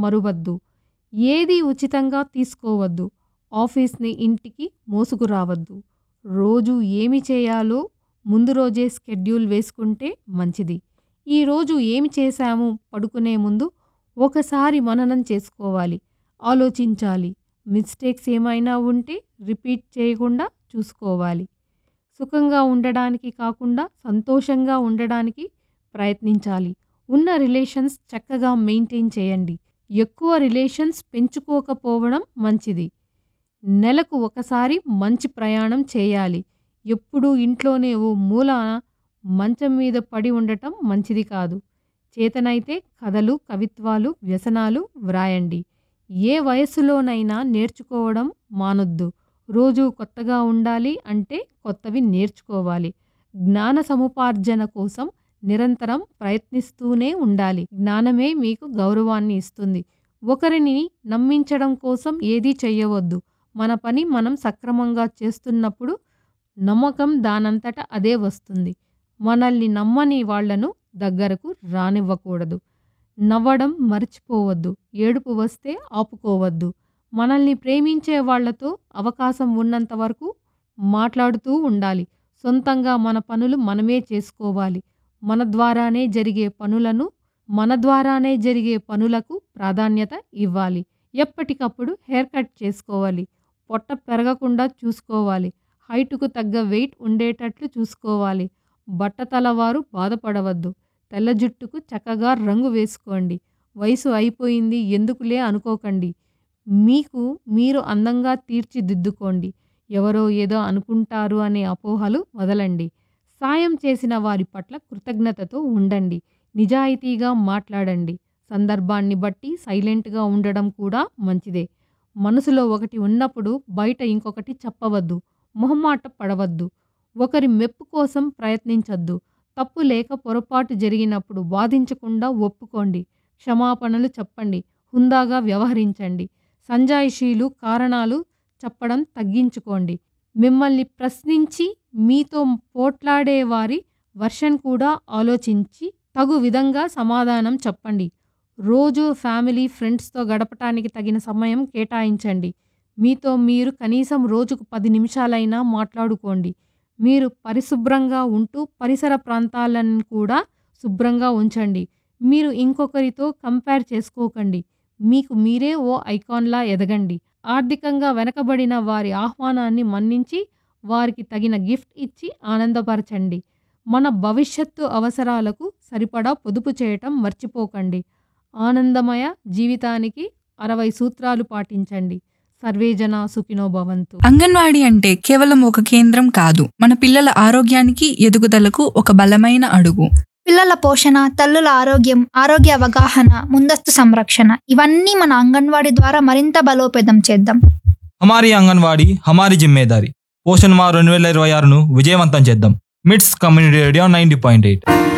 మరువద్దు ఏది ఉచితంగా తీసుకోవద్దు ఆఫీస్ని ఇంటికి మోసుకురావద్దు రోజు ఏమి చేయాలో ముందు రోజే స్కెడ్యూల్ వేసుకుంటే మంచిది ఈరోజు ఏమి చేశాము పడుకునే ముందు ఒకసారి మననం చేసుకోవాలి ఆలోచించాలి మిస్టేక్స్ ఏమైనా ఉంటే రిపీట్ చేయకుండా చూసుకోవాలి సుఖంగా ఉండడానికి కాకుండా సంతోషంగా ఉండడానికి ప్రయత్నించాలి ఉన్న రిలేషన్స్ చక్కగా మెయింటైన్ చేయండి ఎక్కువ రిలేషన్స్ పెంచుకోకపోవడం మంచిది నెలకు ఒకసారి మంచి ప్రయాణం చేయాలి ఎప్పుడూ ఇంట్లోనే ఓ మూల మంచం మీద పడి ఉండటం మంచిది కాదు చేతనైతే కథలు కవిత్వాలు వ్యసనాలు వ్రాయండి ఏ వయస్సులోనైనా నేర్చుకోవడం మానొద్దు రోజు కొత్తగా ఉండాలి అంటే కొత్తవి నేర్చుకోవాలి జ్ఞాన సముపార్జన కోసం నిరంతరం ప్రయత్నిస్తూనే ఉండాలి జ్ఞానమే మీకు గౌరవాన్ని ఇస్తుంది ఒకరిని నమ్మించడం కోసం ఏదీ చెయ్యవద్దు మన పని మనం సక్రమంగా చేస్తున్నప్పుడు నమ్మకం దానంతట అదే వస్తుంది మనల్ని నమ్మని వాళ్లను దగ్గరకు రానివ్వకూడదు నవ్వడం మర్చిపోవద్దు ఏడుపు వస్తే ఆపుకోవద్దు మనల్ని ప్రేమించే వాళ్లతో అవకాశం ఉన్నంత వరకు మాట్లాడుతూ ఉండాలి సొంతంగా మన పనులు మనమే చేసుకోవాలి మన ద్వారానే జరిగే పనులను మన ద్వారానే జరిగే పనులకు ప్రాధాన్యత ఇవ్వాలి ఎప్పటికప్పుడు హెయిర్ కట్ చేసుకోవాలి పొట్ట పెరగకుండా చూసుకోవాలి హైటుకు తగ్గ వెయిట్ ఉండేటట్లు చూసుకోవాలి బట్టతలవారు బాధపడవద్దు తెల్ల జుట్టుకు చక్కగా రంగు వేసుకోండి వయసు అయిపోయింది ఎందుకులే అనుకోకండి మీకు మీరు అందంగా తీర్చిదిద్దుకోండి ఎవరో ఏదో అనుకుంటారు అనే అపోహలు వదలండి సాయం చేసిన వారి పట్ల కృతజ్ఞతతో ఉండండి నిజాయితీగా మాట్లాడండి సందర్భాన్ని బట్టి సైలెంట్గా ఉండడం కూడా మంచిదే మనసులో ఒకటి ఉన్నప్పుడు బయట ఇంకొకటి చెప్పవద్దు మొహమాట పడవద్దు ఒకరి మెప్పు కోసం ప్రయత్నించొద్దు తప్పు లేక పొరపాటు జరిగినప్పుడు వాదించకుండా ఒప్పుకోండి క్షమాపణలు చెప్పండి హుందాగా వ్యవహరించండి సంజాయిషీలు కారణాలు చెప్పడం తగ్గించుకోండి మిమ్మల్ని ప్రశ్నించి మీతో పోట్లాడే వారి వర్షన్ కూడా ఆలోచించి తగు విధంగా సమాధానం చెప్పండి రోజు ఫ్యామిలీ ఫ్రెండ్స్తో గడపటానికి తగిన సమయం కేటాయించండి మీతో మీరు కనీసం రోజుకు పది నిమిషాలైనా మాట్లాడుకోండి మీరు పరిశుభ్రంగా ఉంటూ పరిసర ప్రాంతాలను కూడా శుభ్రంగా ఉంచండి మీరు ఇంకొకరితో కంపేర్ చేసుకోకండి మీకు మీరే ఓ ఐకాన్లా ఎదగండి ఆర్థికంగా వెనకబడిన వారి ఆహ్వానాన్ని మన్నించి వారికి తగిన గిఫ్ట్ ఇచ్చి ఆనందపరచండి మన భవిష్యత్తు అవసరాలకు సరిపడా పొదుపు చేయటం మర్చిపోకండి ఆనందమయ జీవితానికి అరవై సూత్రాలు పాటించండి సర్వేజన సుఖినో భవంతు అంగన్వాడీ అంటే కేవలం ఒక కేంద్రం కాదు మన పిల్లల ఆరోగ్యానికి ఎదుగుదలకు ఒక బలమైన అడుగు పిల్లల పోషణ తల్లుల ఆరోగ్యం ఆరోగ్య అవగాహన ముందస్తు సంరక్షణ ఇవన్నీ మన అంగన్వాడీ ద్వారా మరింత బలోపేతం చేద్దాం హమారీ అంగన్వాడీ హమారీ జిమ్మేదారి పోషణ్ మా రెండు వేల ఇరవై ఆరును విజయవంతం చేద్దాం MITS community radio ninety point eight